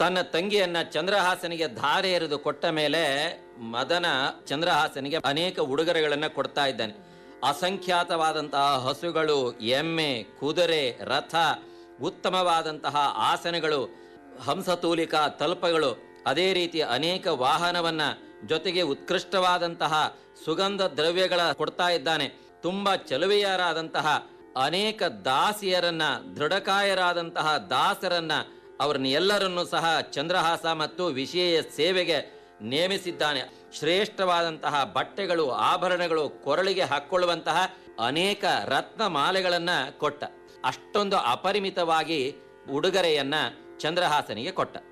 ತನ್ನ ತಂಗಿಯನ್ನ ಚಂದ್ರಹಾಸನಿಗೆ ಧಾರೆ ಎರೆದು ಕೊಟ್ಟ ಮೇಲೆ ಮದನ ಚಂದ್ರಹಾಸನಿಗೆ ಅನೇಕ ಉಡುಗೊರೆಗಳನ್ನ ಕೊಡ್ತಾ ಇದ್ದಾನೆ ಅಸಂಖ್ಯಾತವಾದಂತಹ ಹಸುಗಳು ಎಮ್ಮೆ ಕುದುರೆ ರಥ ಉತ್ತಮವಾದಂತಹ ಆಸನಗಳು ಹಂಸತೂಲಿಕ ತಲ್ಪಗಳು ಅದೇ ರೀತಿ ಅನೇಕ ವಾಹನವನ್ನ ಜೊತೆಗೆ ಉತ್ಕೃಷ್ಟವಾದಂತಹ ಸುಗಂಧ ದ್ರವ್ಯಗಳ ಕೊಡ್ತಾ ಇದ್ದಾನೆ ತುಂಬಾ ಚಲುವೆಯರಾದಂತಹ ಅನೇಕ ದಾಸಿಯರನ್ನ ದೃಢಕಾಯರಾದಂತಹ ದಾಸರನ್ನ ಅವ್ರನ್ನ ಎಲ್ಲರನ್ನೂ ಸಹ ಚಂದ್ರಹಾಸ ಮತ್ತು ವಿಶೇಷ ಸೇವೆಗೆ ನೇಮಿಸಿದ್ದಾನೆ ಶ್ರೇಷ್ಠವಾದಂತಹ ಬಟ್ಟೆಗಳು ಆಭರಣಗಳು ಕೊರಳಿಗೆ ಹಾಕೊಳ್ಳುವಂತಹ ಅನೇಕ ರತ್ನ ಮಾಲೆಗಳನ್ನ ಕೊಟ್ಟ ಅಷ್ಟೊಂದು ಅಪರಿಮಿತವಾಗಿ ಉಡುಗೊರೆಯನ್ನ ಚಂದ್ರಹಾಸನಿಗೆ ಕೊಟ್ಟ